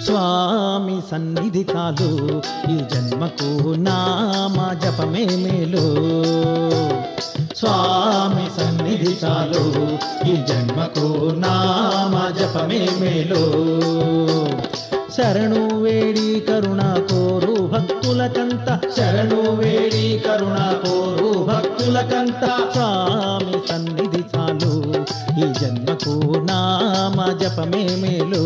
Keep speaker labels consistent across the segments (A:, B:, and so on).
A: స్వామి సన్నిధి చాలు ఈ జన్మకు నామ జపమే మేలు స్వామి సన్నిధి చాలు ఈ జన్మకు నామ జపమే మేలు శరణు వేడి కరుణ కోరు భక్తులకంత శరణు వేడి కరుణ కోరు భక్తులకంత స్వామి సన్నిధి చాలు ఈ జన్మకు నామ జపమే మేలు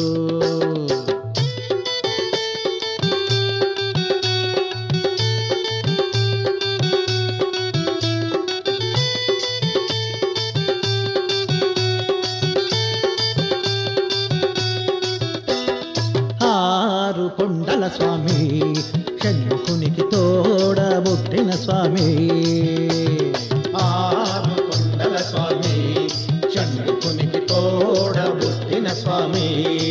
A: ఆరు కొండల స్వామి షణ్ముఖునికి తోడబుట్టిన స్వామి ఆరు కొండల స్వామి షణ్ముఖునికి తోడబుట్టిన స్వామి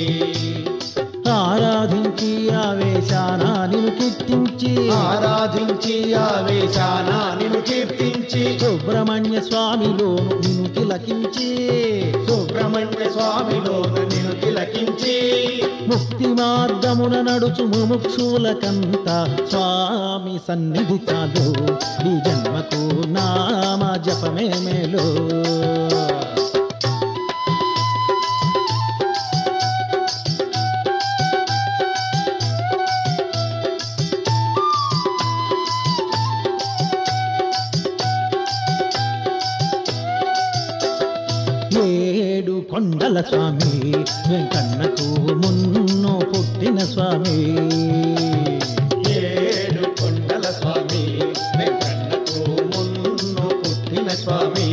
A: ఆరాధించి ఆవేశాన నిన్ను కీర్తించి
B: ఆరాధించి ఆవేశాన నిన్ను కీర్తించి
A: సుబ్రహ్మణ్య స్వామిలోను నిన్ను తిలకించి
B: సుబ్రహ్మణ్య స్వామిలోను నిన్ను తిలకించి
A: ముక్తి మార్గమున నడుచు ముముక్షులకంత స్వామి సన్నిధి చాలు ఈ జన్మకు నామ జపమే మేలు ఏడు కొండల స్వామి వెంకన్నకు మున్ను పుట్టిన స్వామి
B: ఏడు కొండల స్వామి వెంకన్నకు మున్ను పుట్టిన స్వామి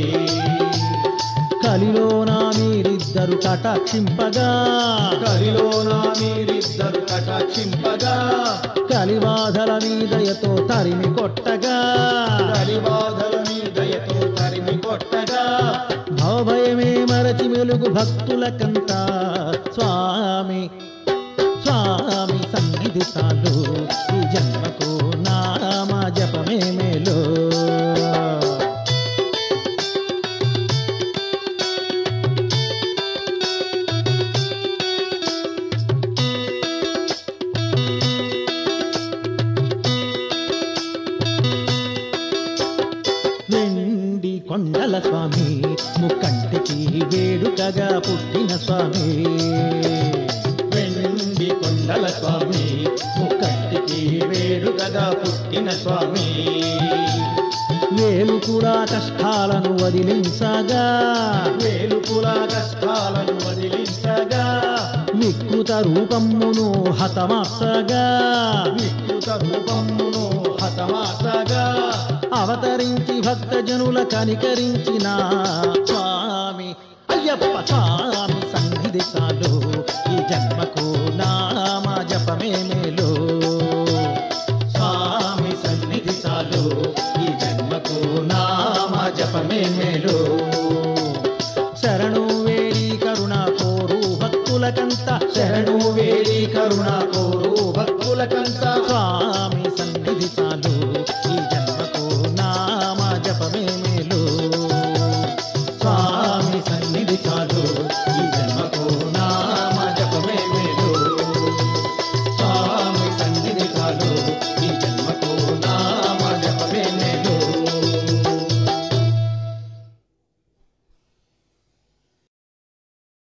A: కలిలోన మీరిద్దరు కటాక్షింపగా
B: కలిలోన మీరిద్దరు కటాక్షింపగా
A: కలిబాధల మీదయతో తరిమి కొట్టగా
B: కలిబాధల మీదయతో తరిమి కొట్టగా
A: భవభయమే మరచి మెలుగు భక్తులకంతా స్వామి స్వామి సన్నిధి చాలు ఈ జన్మకు నామ జపమే మేలు వెండి కొండల స్వామి ముక్కంటికి వేడుకగా పుట్టిన స్వామి
B: వెండి కొండల స్వామి ముక్కంటికి వేడుకగా పుట్టిన స్వామి
A: వేలు కూడా కష్టాలను వదిలించగా
B: వేలుపుల కష్టాలను వదిలించగా
A: వికృత రూపమును హతమార్చగా
B: వికృత రూపమును హతమాసగా
A: అవతరించి భక్తజనుల కనికరించిన స్వామి అయ్యప్ప స్వామి సన్నిధి చాలు ఈ జన్మకు నామ జపమే మేలు స్వామి సన్నిధి చాలు ఈ జన్మకు నామ జపమే మేలు శరణు వేడి కరుణ కోరు భక్తులకంత
B: శరణు వేడి కరుణ కోరు భక్తులకంత
A: స్వామి సన్నిధి చాలు ఈ జన్మకు నామ జపమే మేలు స్వామి సన్నిధి చాలు ఈ జన్మకు నామ జపమే మేలు స్వామి సన్నిధి చాలు ఈ జన్మ